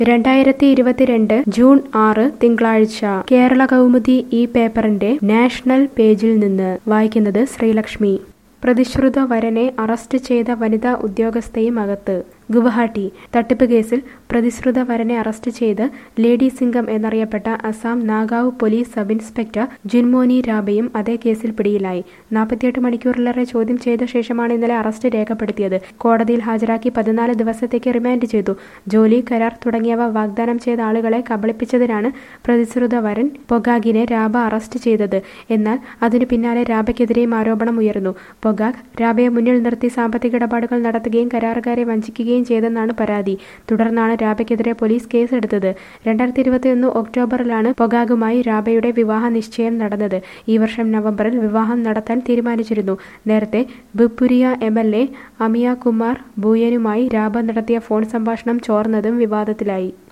രണ്ടായിരത്തി ഇരുപത്തിരണ്ട് ജൂൺ ആറ് തിങ്കളാഴ്ച കേരള കൗമുദി ഈ പേപ്പറിന്റെ നാഷണൽ പേജിൽ നിന്ന് വായിക്കുന്നത് ശ്രീലക്ഷ്മി പ്രതിശ്രുത വരനെ അറസ്റ്റ് ചെയ്ത വനിതാ ഉദ്യോഗസ്ഥയും അകത്ത് ഗുവഹാട്ടി തട്ടിപ്പ് കേസിൽ പ്രതിശ്രുത വരനെ അറസ്റ്റ് ചെയ്ത് ലേഡി സിംഗം എന്നറിയപ്പെട്ട Assam Nagaon police sub inspector Jinmoni രാബയും അതേ കേസിൽ പിടിയിലായി നാൽപ്പത്തിയെട്ട് മണിക്കൂറിലേറെ ചോദ്യം ചെയ്ത ശേഷമാണ് ഇന്നലെ അറസ്റ്റ് രേഖപ്പെടുത്തിയത് കോടതിയിൽ ഹാജരാക്കി പതിനാല് ദിവസത്തേക്ക് റിമാൻഡ് ചെയ്തു ജോലി കരാർ തുടങ്ങിയവ വാഗ്ദാനം ചെയ്ത ആളുകളെ കബളിപ്പിച്ചതിനാണ് പ്രതിശ്രുത വരൻ പൊഗാഗിനെ രാബ അറസ്റ്റ് ചെയ്തത് എന്നാൽ അതിനു പിന്നാലെ രാബയ്ക്കെതിരെയും ആരോപണം ഉയർന്നു പൊഗാഗ് രാബയെ മുന്നിൽ നിർത്തി സാമ്പത്തിക ഇടപാടുകൾ നടത്തുകയും കരാറുകാരെ വഞ്ചിക്കുകയും ചെയ്തെന്നാണ് പരാതി തുടർന്നാണ് രാബയ്ക്കെതിരെ പോലീസ് കേസെടുത്തത് രണ്ടായിരത്തി ഇരുപത്തിയൊന്ന് ഒക്ടോബറിലാണ് പൊഗാഗുമായി രാബയുടെ വിവാഹ നിശ്ചയം നടന്നത് ഈ വർഷം നവംബറിൽ വിവാഹം നടത്താൻ തീരുമാനിച്ചിരുന്നു നേരത്തെ Bhupuria M L A Amiya Kumar ബൂയനുമായി രാബ നടത്തിയ ഫോൺ സംഭാഷണം ചോർന്നതും വിവാദത്തിലായി